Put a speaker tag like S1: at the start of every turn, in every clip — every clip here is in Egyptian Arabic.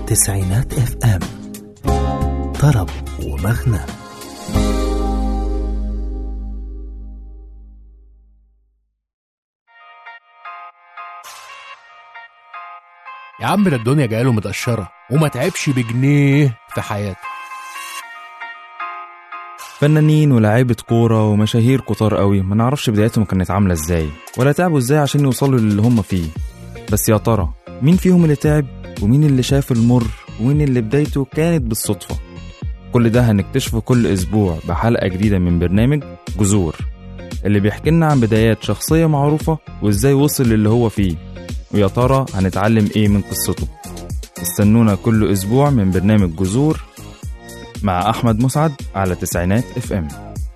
S1: تسعينات اف ام طرب ومغنى
S2: يا عم ده الدنيا جايله متقشرة وما تعبش بجنيه في حياته
S3: فنانين ولاعيبة كورة ومشاهير كتار قوي ما نعرفش بدايتهم كانت عاملة ازاي ولا تعبوا ازاي عشان يوصلوا للي هم فيه بس يا ترى مين فيهم اللي تعب ومين اللي شاف المر ومين اللي بدايته كانت بالصدفة كل ده هنكتشفه كل أسبوع بحلقة جديدة من برنامج جذور اللي بيحكي لنا عن بدايات شخصية معروفة وازاي وصل للي هو فيه ويا ترى هنتعلم ايه من قصته استنونا كل أسبوع من برنامج جذور مع أحمد مسعد على تسعينات اف ام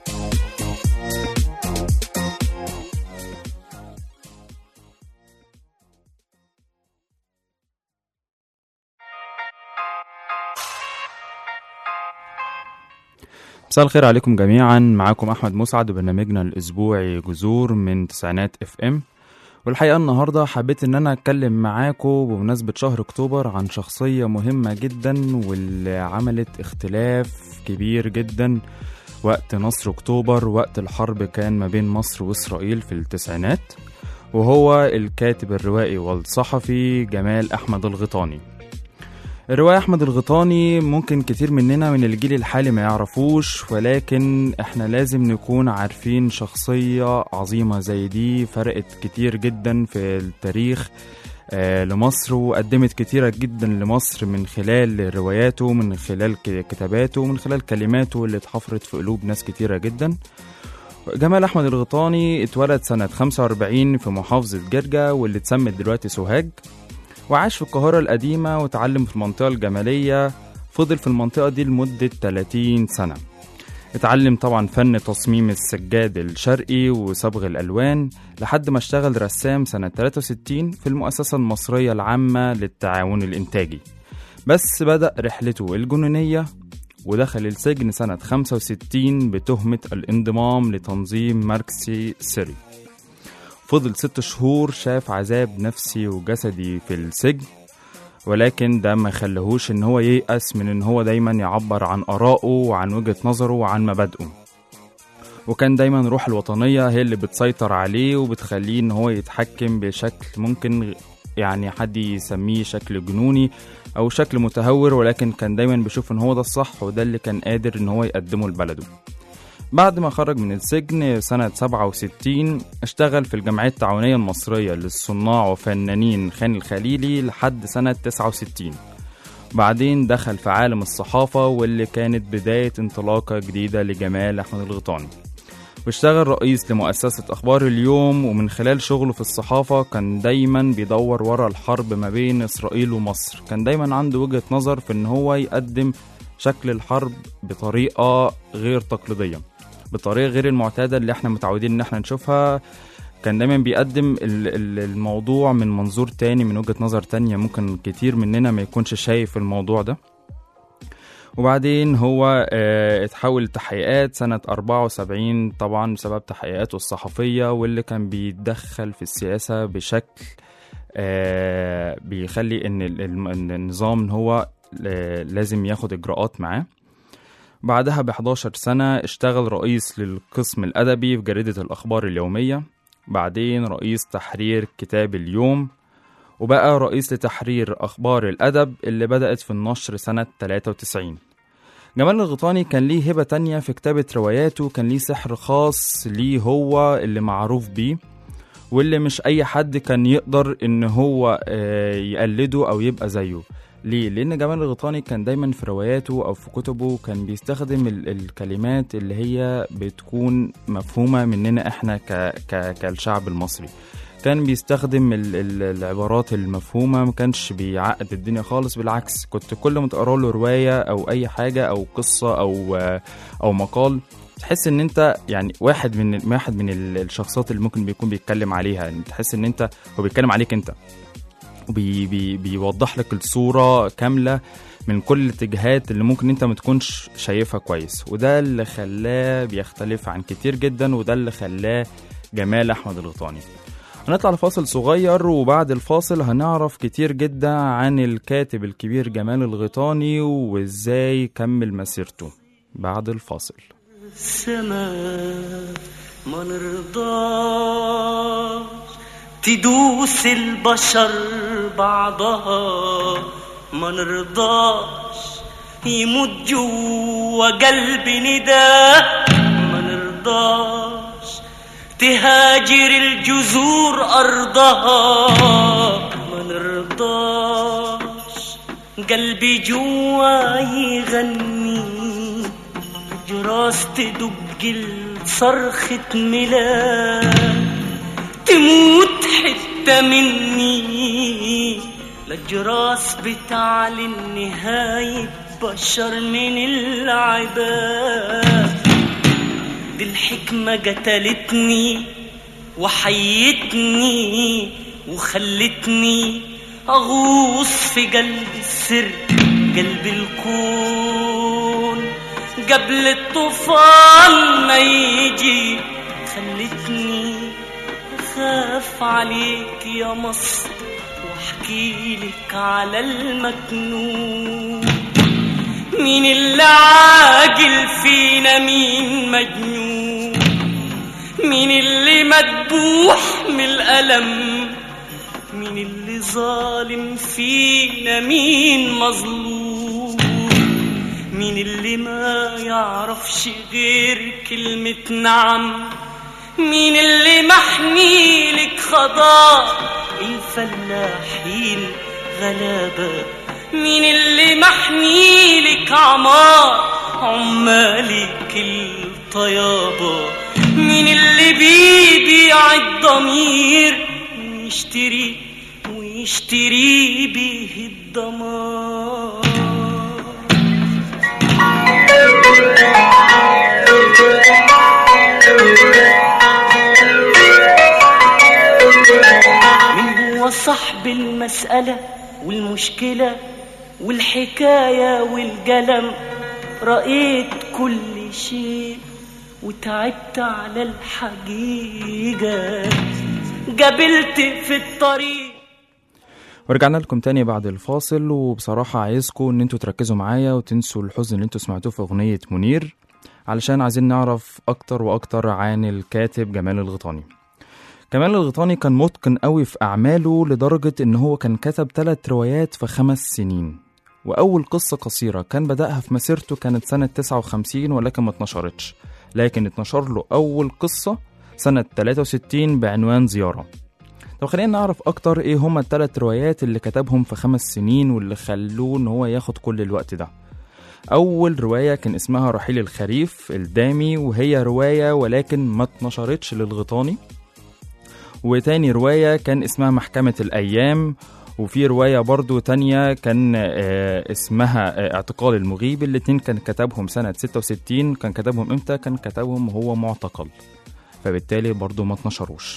S3: مساء الخير عليكم جميعا معاكم أحمد مسعد وبرنامجنا الأسبوعي جذور من تسعينات اف ام والحقيقة النهاردة حبيت إن أنا أتكلم معاكم بمناسبة شهر أكتوبر عن شخصية مهمة جدا واللي عملت اختلاف كبير جدا وقت نصر أكتوبر وقت الحرب كان ما بين مصر وإسرائيل في التسعينات وهو الكاتب الروائي والصحفي جمال أحمد الغيطاني الرواية أحمد الغيطاني ممكن كتير مننا من الجيل الحالي ما يعرفوش ولكن احنا لازم نكون عارفين شخصية عظيمة زي دي فرقت كتير جدا في التاريخ آه لمصر وقدمت كتيرة جدا لمصر من خلال رواياته من خلال ك- كتاباته من خلال كلماته اللي اتحفرت في قلوب ناس كتيرة جدا جمال أحمد الغيطاني اتولد سنة 45 في محافظة جرجا واللي اتسمت دلوقتي سوهاج وعاش في القاهرة القديمة وتعلم في المنطقة الجمالية فضل في المنطقة دي لمدة 30 سنة اتعلم طبعا فن تصميم السجاد الشرقي وصبغ الألوان لحد ما اشتغل رسام سنة 63 في المؤسسة المصرية العامة للتعاون الإنتاجي بس بدأ رحلته الجنونية ودخل السجن سنة 65 بتهمة الانضمام لتنظيم ماركسي سري فضل ست شهور شاف عذاب نفسي وجسدي في السجن ولكن ده ما خلهوش ان هو ييأس من ان هو دايما يعبر عن آرائه وعن وجهة نظره وعن مبادئه وكان دايما روح الوطنية هي اللي بتسيطر عليه وبتخليه ان هو يتحكم بشكل ممكن يعني حد يسميه شكل جنوني او شكل متهور ولكن كان دايما بيشوف ان هو ده الصح وده اللي كان قادر ان هو يقدمه لبلده بعد ما خرج من السجن سنة 67 اشتغل في الجمعية التعاونية المصرية للصناع وفنانين خان الخليلي لحد سنة 69 بعدين دخل في عالم الصحافة واللي كانت بداية انطلاقة جديدة لجمال أحمد الغيطاني واشتغل رئيس لمؤسسة أخبار اليوم ومن خلال شغله في الصحافة كان دايما بيدور ورا الحرب ما بين إسرائيل ومصر كان دايما عنده وجهة نظر في إن هو يقدم شكل الحرب بطريقة غير تقليدية بطريقة غير المعتادة اللي احنا متعودين ان احنا نشوفها كان دايما بيقدم ال- ال- الموضوع من منظور تاني من وجهة نظر تانية ممكن كتير مننا ما يكونش شايف الموضوع ده وبعدين هو اه اتحول لتحقيقات سنة 74 طبعا بسبب تحقيقاته الصحفية واللي كان بيتدخل في السياسة بشكل اه بيخلي ان ال- الم- إن النظام إن هو آه، لازم ياخد اجراءات معاه بعدها ب 11 سنة اشتغل رئيس للقسم الأدبي في جريدة الأخبار اليومية بعدين رئيس تحرير كتاب اليوم وبقى رئيس لتحرير أخبار الأدب اللي بدأت في النشر سنة 93 جمال الغيطاني كان ليه هبة تانية في كتابة رواياته كان ليه سحر خاص ليه هو اللي معروف بيه واللي مش أي حد كان يقدر إن هو آه، يقلده أو يبقى زيه ليه؟ لأن جمال الغيطاني كان دايما في رواياته أو في كتبه كان بيستخدم ال- الكلمات اللي هي بتكون مفهومة مننا إحنا ك ك كالشعب المصري كان بيستخدم ال- ال- العبارات المفهومة ما كانش بيعقد الدنيا خالص بالعكس كنت كل ما تقرا له رواية أو أي حاجة أو قصة أو أو مقال تحس ان انت يعني واحد من واحد من ال- الشخصيات اللي ممكن بيكون بيتكلم عليها يعني تحس ان انت هو بيتكلم عليك انت وبي بي بيوضح لك الصورة كاملة من كل الاتجاهات اللي ممكن انت ما تكونش شايفها كويس وده اللي خلاه بيختلف عن كتير جدا وده اللي خلاه جمال احمد الغيطاني هنطلع لفاصل صغير وبعد الفاصل هنعرف كتير جدا عن الكاتب الكبير جمال الغيطاني وازاي كمل مسيرته بعد الفاصل
S4: السماء ما نرضاش تدوس البشر بعضها ما نرضاش يموت جوا قلب نداء ما نرضاش تهاجر الجذور أرضها ما نرضاش قلبي جوا يغني جراس تدق صرخة ميلاد تموت حتة مني للجراس بتعلن نهاية بشر من العباد دي الحكمة قتلتني وحيتني وخلتني أغوص في قلب السر قلب الكون قبل الطوفان ما يجي خلتني أخاف عليك يا مصر واحكي لك على المكنون مين اللي عاجل فينا مين مجنون مين اللي مدبوح من الألم مين اللي ظالم فينا مين مظلوم مين اللي ما يعرفش غير كلمة نعم مين اللي محمي لك خضار الفلاحين غلابة مين اللي محمي لك عمار عمالك الطيابة مين اللي بيبيع الضمير ويشتري ويشتري به الدمار من هو صاحب المسألة والمشكلة والحكاية والقلم رأيت كل شيء وتعبت على الحقيقة قابلت في الطريق
S3: ورجعنا لكم تاني بعد الفاصل وبصراحة عايزكم ان انتوا تركزوا معايا وتنسوا الحزن اللي انتوا سمعتوه في اغنية منير علشان عايزين نعرف اكتر واكتر عن الكاتب جمال الغيطاني جمال الغيطاني كان متقن قوي في اعماله لدرجة ان هو كان كتب ثلاث روايات في خمس سنين واول قصة قصيرة كان بدأها في مسيرته كانت سنة 59 ولكن ما اتنشرتش لكن اتنشر له اول قصة سنة 63 بعنوان زيارة طب خلينا نعرف اكتر ايه هما الثلاث روايات اللي كتبهم في خمس سنين واللي خلوه ان هو ياخد كل الوقت ده اول رواية كان اسمها رحيل الخريف الدامي وهي رواية ولكن ما اتنشرتش للغيطاني وتاني رواية كان اسمها محكمة الأيام وفي رواية برضو تانية كان آه، اسمها آه، اعتقال المغيب الاتنين كان كتبهم سنة 66 كان كتبهم امتى كان كتبهم وهو معتقل فبالتالي برضو ما اتنشروش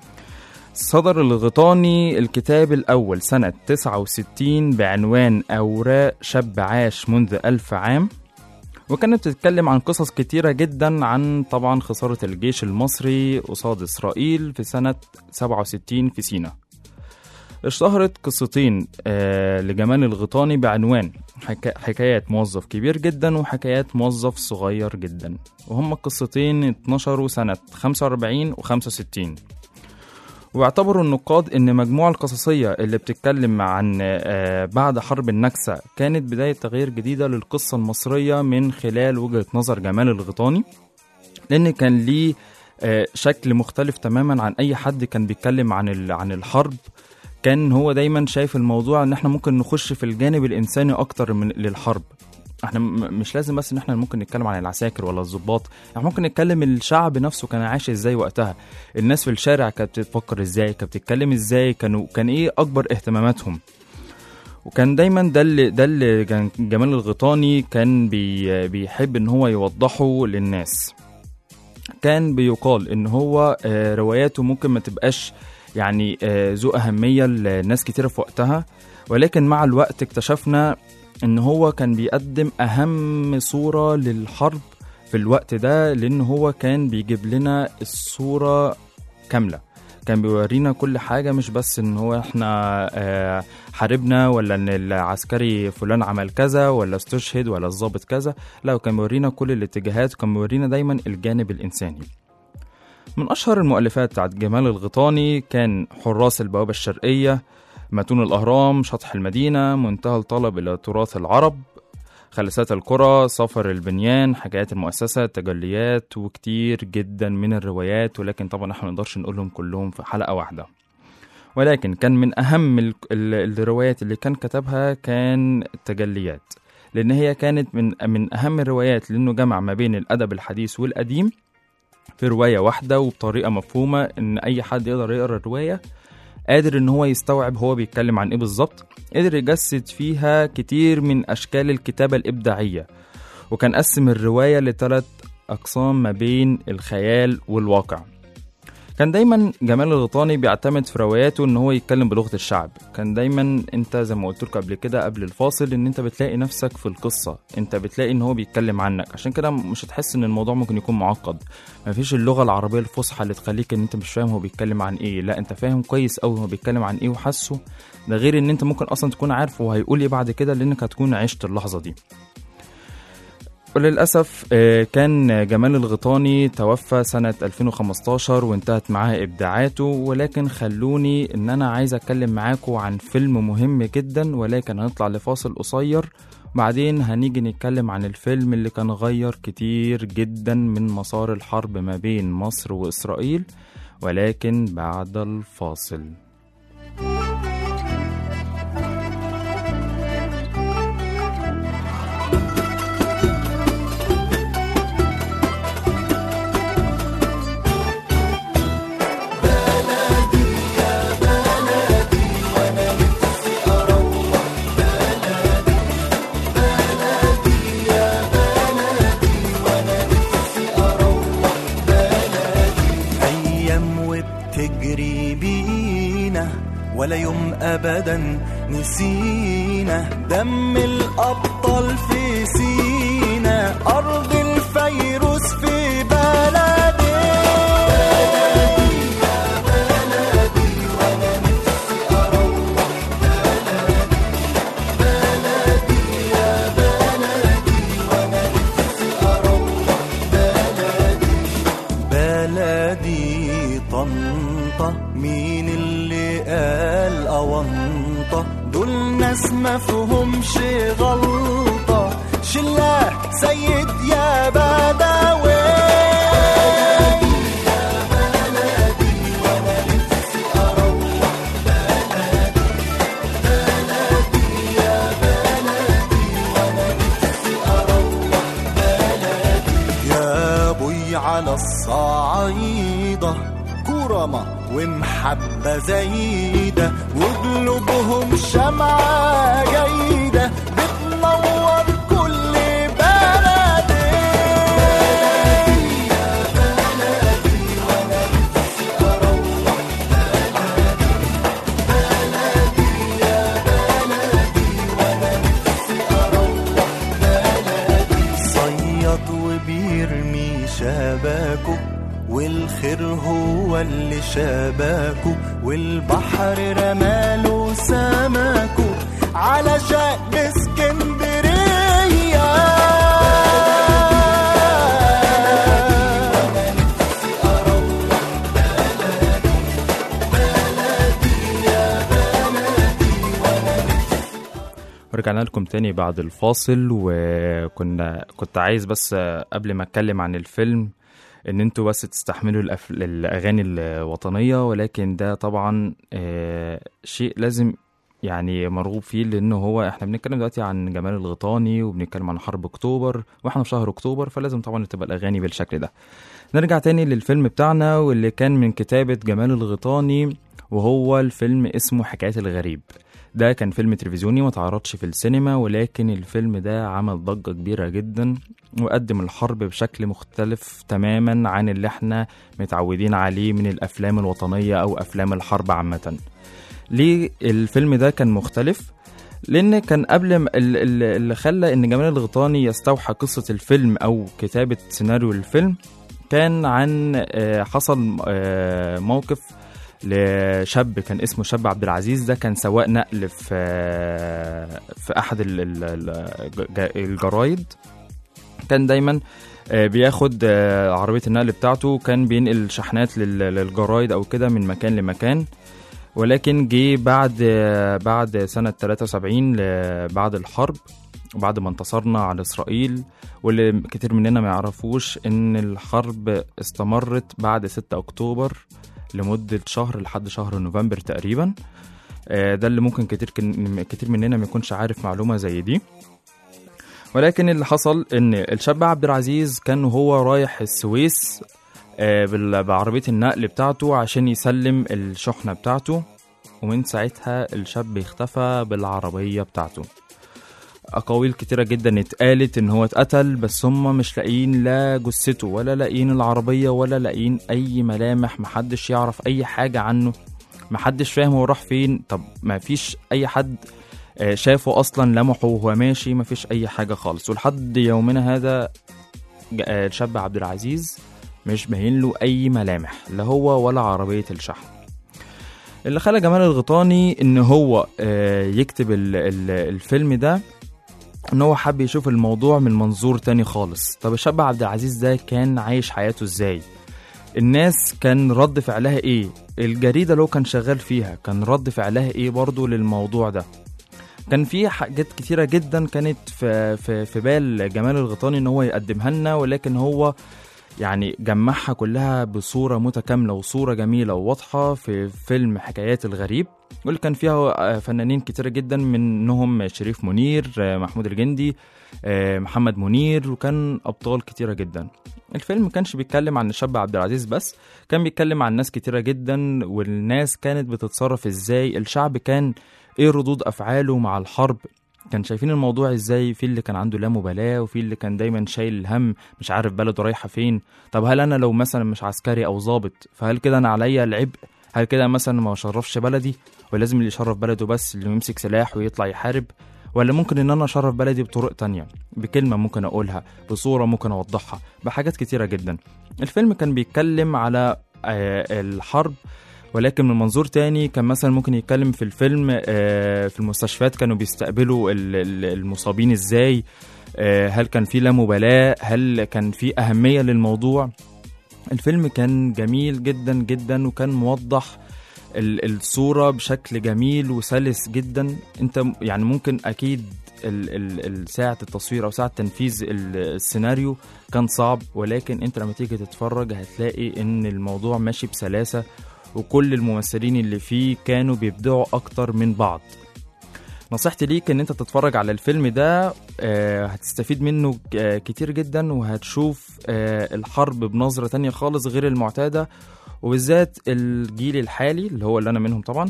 S3: صدر الغيطاني الكتاب الأول سنة 69 بعنوان أوراق شاب عاش منذ ألف عام وكانت بتتكلم عن قصص كتيرة جدا عن طبعا خسارة الجيش المصري قصاد إسرائيل في سنة 67 في سيناء اشتهرت قصتين آه لجمال الغيطاني بعنوان حكا حكايات موظف كبير جدا وحكايات موظف صغير جدا وهم القصتين اتنشروا سنة 45 و 65 واعتبروا النقاد ان مجموعة القصصية اللي بتتكلم عن آه، بعد حرب النكسة كانت بداية تغيير جديدة للقصة المصرية من خلال وجهة نظر جمال الغيطاني لان كان ليه آه، شكل مختلف تماما عن اي حد كان بيتكلم عن ال- عن الحرب كان هو دايما شايف الموضوع ان احنا ممكن نخش في الجانب الانساني اكتر من للحرب احنا م- مش لازم بس ان احنا ممكن نتكلم عن العساكر ولا الضباط احنا ممكن نتكلم الشعب نفسه كان عايش ازاي وقتها الناس في الشارع كانت بتفكر ازاي كانت بتتكلم ازاي كانوا كان ايه اكبر اهتماماتهم وكان دايما ده اللي ده اللي كان جمال الغيطاني كان بي بيحب ان هو يوضحه للناس كان بيقال ان هو آه، رواياته ممكن ما تبقاش يعني آه، ذو اهميه لناس كتيره في وقتها ولكن مع الوقت اكتشفنا ان هو كان بيقدم اهم صوره للحرب في الوقت ده لان هو كان بيجيب لنا الصوره كامله كان بيورينا كل حاجة مش بس ان هو احنا آه، حاربنا ولا ان العسكري فلان عمل كذا ولا استشهد ولا الضابط كذا لا وكان بيورينا كل الاتجاهات وكان بيورينا دايما الجانب الإنساني من أشهر المؤلفات بتاعت جمال الغيطاني كان حراس البوابة الشرقية متون الأهرام شطح المدينة منتهى الطلب إلى تراث العرب خلسات القرى سفر البنيان حكايات المؤسسة تجليات وكتير جدا من الروايات ولكن طبعا احنا منقدرش نقولهم كلهم في حلقة واحدة ولكن كان من أهم ال- ال- الروايات اللي كان كتبها كان تجليات لأن هي كانت من من أهم الروايات لأنه جمع ما بين الأدب الحديث والقديم في رواية واحدة وبطريقة مفهومة إن أي حد يقدر يقرأ الرواية قادر إن هو يستوعب هو بيتكلم عن إيه بالظبط قدر يجسد فيها كتير من أشكال الكتابة الإبداعية وكان قسم الرواية لثلاث أقسام ما بين الخيال والواقع كان دايما جمال الغيطاني بيعتمد في رواياته ان هو يتكلم بلغه الشعب كان دايما انت زي ما قلت لكم قبل كده قبل الفاصل ان انت بتلاقي نفسك في القصه انت بتلاقي ان هو بيتكلم عنك عشان كده مش هتحس ان الموضوع ممكن يكون معقد مفيش اللغه العربيه الفصحى اللي تخليك ان انت مش فاهم هو بيتكلم عن ايه لا انت فاهم كويس قوي هو بيتكلم عن ايه وحاسه ده غير ان انت ممكن اصلا تكون عارف هو هيقول ايه بعد كده لانك هتكون عشت اللحظه دي وللأسف آه، كان جمال الغيطاني توفى سنة 2015 وانتهت معاه إبداعاته ولكن خلوني إن أنا عايز أتكلم معاكم عن فيلم مهم جدا ولكن هنطلع لفاصل قصير بعدين هنيجي نتكلم عن الفيلم اللي كان غير كتير جدا من مسار الحرب ما بين مصر وإسرائيل ولكن بعد الفاصل
S5: أيام وبتجري بينا ولا يوم أبدا نسينا دم الأبطال في سينا أرض الفيروس في بلدي بلدي طنطا مين اللي قال أونطة دول ناس مفهومش غلطة شلة سيد يا بدوي يا بوي على الصعيدة كرمة ومحبة زايدة وقلوبهم شمعة جيدة بتنور كل بلدي صياد وبيرمي شباكه والخير هو اللي شباكه والبحر رماله سمكه على شأن اسكندرية
S3: ورجعنا لكم تاني بعد الفاصل وكنا كنت عايز بس قبل ما اتكلم عن الفيلم ان انتوا بس تستحملوا الأف... الاغاني الوطنيه ولكن ده طبعا آه، شيء لازم يعني مرغوب فيه لانه هو احنا بنتكلم دلوقتي عن جمال الغيطاني وبنتكلم عن حرب اكتوبر واحنا في شهر اكتوبر فلازم طبعا تبقى الاغاني بالشكل ده نرجع تاني للفيلم بتاعنا واللي كان من كتابة جمال الغيطاني وهو الفيلم اسمه حكاية الغريب ده كان فيلم تلفزيوني ما تعرضش في السينما ولكن الفيلم ده عمل ضجة كبيرة جدا وقدم الحرب بشكل مختلف تماما عن اللي احنا متعودين عليه من الأفلام الوطنية أو أفلام الحرب عامة ليه الفيلم ده كان مختلف لان كان قبل ما- ال- ال- اللي خلى ان جمال الغيطاني يستوحى قصه الفيلم او كتابه سيناريو الفيلم كان عن آه، حصل آه، موقف لشاب كان اسمه شاب عبد العزيز ده كان سواق نقل في في احد ال- ال- ال- الجرايد كان دايما آه، بياخد آه، عربية النقل بتاعته كان بينقل شحنات لل- للجرايد أو كده من مكان لمكان ولكن جه بعد آه، بعد سنة 73 ل- بعد الحرب بعد ما انتصرنا على إسرائيل واللي كتير مننا ما يعرفوش إن الحرب استمرت بعد 6 أكتوبر لمدة شهر لحد شهر نوفمبر تقريبا آه، ده اللي ممكن كتير كن- كتير مننا ما يكونش عارف معلومة زي دي ولكن اللي حصل ان الشاب عبد العزيز كان هو رايح السويس آه، بال- بعربية النقل بتاعته عشان يسلم الشحنة بتاعته ومن ساعتها الشاب اختفى بالعربية بتاعته أقاويل كتيرة جدا اتقالت إن هو اتقتل بس هم مش لاقيين لا جثته ولا لاقيين العربية ولا لاقيين أي ملامح محدش يعرف أي حاجة عنه محدش فاهم هو راح فين طب ما فيش أي حد آه، شافه اصلا لمحه وهو ماشي مفيش اي حاجه خالص ولحد يومنا هذا ج- آه، الشاب عبد العزيز مش باين له اي ملامح لا هو ولا عربيه الشحن اللي خلى جمال الغيطاني ان هو آه، يكتب ال- ال- الفيلم ده ان هو حب يشوف الموضوع من منظور تاني خالص طب الشاب عبد العزيز ده كان عايش حياته ازاي الناس كان رد فعلها ايه الجريدة اللي هو كان شغال فيها كان رد فعلها ايه برضو للموضوع ده كان في حاجات كتيرة جدا كانت في, في, في بال جمال الغيطاني ان هو يقدمها لنا ولكن هو يعني جمعها كلها بصورة متكاملة وصورة جميلة وواضحة في فيلم حكايات الغريب واللي كان فيها فنانين كتيرة جدا منهم شريف منير محمود الجندي محمد منير وكان أبطال كتيرة جدا الفيلم ما كانش بيتكلم عن الشاب عبد العزيز بس كان بيتكلم عن ناس كتيرة جدا والناس كانت بتتصرف ازاي الشعب كان ايه ردود افعاله مع الحرب كان شايفين الموضوع ازاي في اللي كان عنده لا مبالاه وفي اللي كان دايما شايل الهم مش عارف بلده رايحه فين طب هل انا لو مثلا مش عسكري او ضابط فهل كده انا عليا العبء هل كده مثلا ما اشرفش بلدي ولازم اللي يشرف بلده بس اللي يمسك سلاح ويطلع يحارب ولا ممكن ان انا اشرف بلدي بطرق تانية بكلمة ممكن اقولها بصورة ممكن اوضحها بحاجات كتيرة جدا الفيلم كان بيتكلم على آه، الحرب ولكن من منظور تاني كان مثلا ممكن يتكلم في الفيلم آه، في المستشفيات كانوا بيستقبلوا ال- ال- المصابين ازاي آه، هل كان في لا مبالاة هل كان في أهمية للموضوع الفيلم كان جميل جدا جدا وكان موضح ال- الصورة بشكل جميل وسلس جدا انت م- يعني ممكن اكيد ال- ال- ال- ساعة التصوير او ساعة تنفيذ ال- السيناريو كان صعب ولكن انت لما تيجي تتفرج هتلاقي ان الموضوع ماشي بسلاسة وكل الممثلين اللي فيه كانوا بيبدعوا اكتر من بعض نصيحتي ليك ان انت تتفرج على الفيلم ده آه، هتستفيد منه آه، كتير جدا وهتشوف آه، الحرب بنظرة تانية خالص غير المعتادة وبالذات الجيل الحالي اللي هو اللي انا منهم طبعا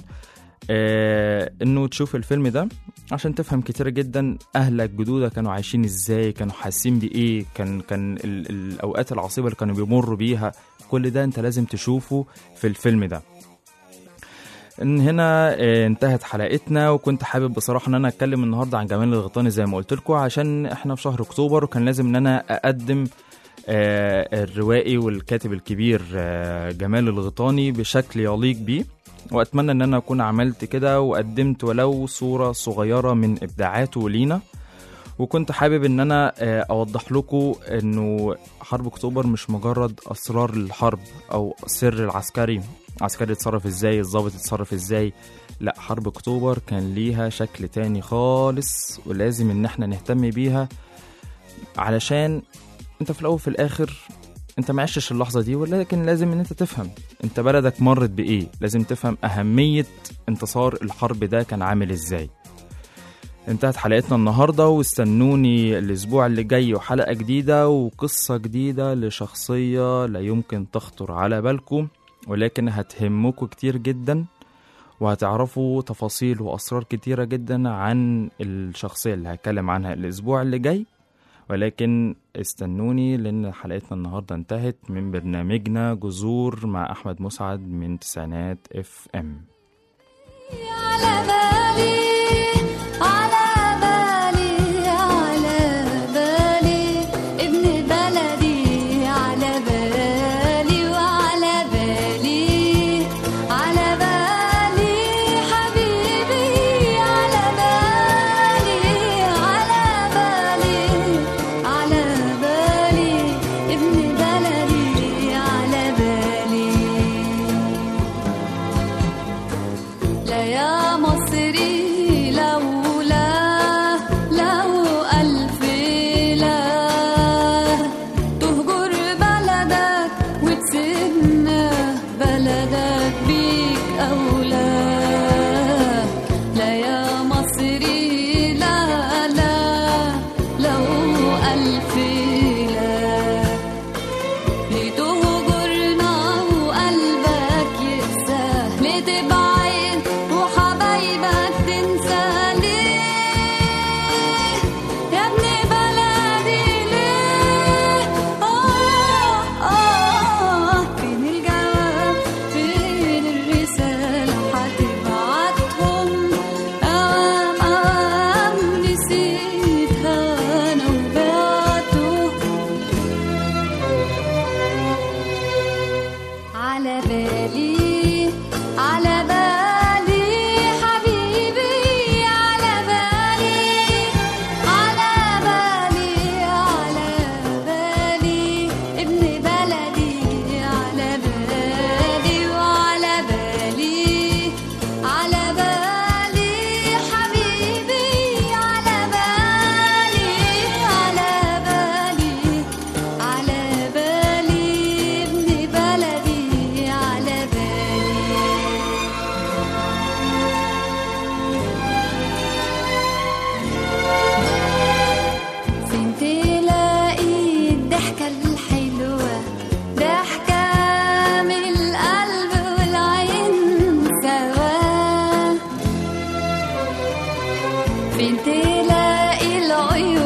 S3: آه، انه تشوف الفيلم ده عشان تفهم كتير جدا اهلك جدودك كانوا عايشين ازاي كانوا حاسين بايه كان كان ال- الاوقات العصيبه اللي كانوا بيمروا بيها كل ده انت لازم تشوفه في الفيلم ده ان هنا آه، انتهت حلقتنا وكنت حابب بصراحه ان انا اتكلم النهارده عن جمال الغيطاني زي ما قلت لكم عشان احنا في شهر اكتوبر وكان لازم ان انا اقدم آه، الروائي والكاتب الكبير آه، جمال الغيطاني بشكل يليق بيه واتمنى ان انا اكون عملت كده وقدمت ولو صوره صغيره من ابداعاته لينا وكنت حابب ان انا آه، اوضح لكم انه حرب اكتوبر مش مجرد اسرار الحرب او سر العسكري عسكري يتصرف ازاي الضابط يتصرف ازاي لا حرب اكتوبر كان ليها شكل تاني خالص ولازم ان احنا نهتم بيها علشان انت في الاول وفي الاخر انت ما عشتش اللحظه دي ولكن لازم ان انت تفهم انت بلدك مرت بايه لازم تفهم اهميه انتصار الحرب ده كان عامل ازاي انتهت حلقتنا النهارده واستنوني الاسبوع اللي جاي وحلقه جديده وقصه جديده لشخصيه لا يمكن تخطر على بالكم ولكن هتهمكم كتير جدا وهتعرفوا تفاصيل واسرار كتيره جدا عن الشخصيه اللي هتكلم عنها الاسبوع اللي جاي ولكن استنوني لان حلقتنا النهارده انتهت من برنامجنا جذور مع احمد مسعد من تسعينات اف ام
S6: على بالي على بالي على بالي ابن بلدي على بالي وعلى بالي على العيون